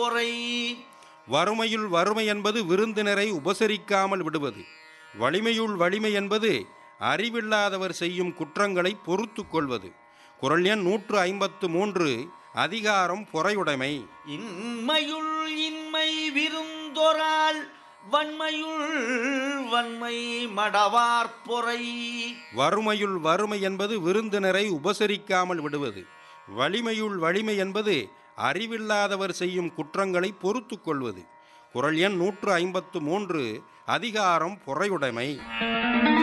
பொறை வறுமையுள் வறுமை என்பது விருந்தினரை உபசரிக்காமல் விடுவது வலிமையுள் வலிமை என்பது அறிவில்லாதவர் செய்யும் குற்றங்களை பொறுத்து கொள்வது குரல் எண் நூற்று ஐம்பத்து மூன்று அதிகாரம் பொறையுடைமை இன்மையுள் இன்மை விருந்தொரால் வன்மையுள் வன்மை மடவார் பொறை வறுமையுள் வறுமை என்பது விருந்தினரை உபசரிக்காமல் விடுவது வலிமையுள் வலிமை என்பது அறிவில்லாதவர் செய்யும் குற்றங்களை பொறுத்து கொள்வது குரல் எண் நூற்று ஐம்பத்து மூன்று அதிகாரம் பொறையுடைமை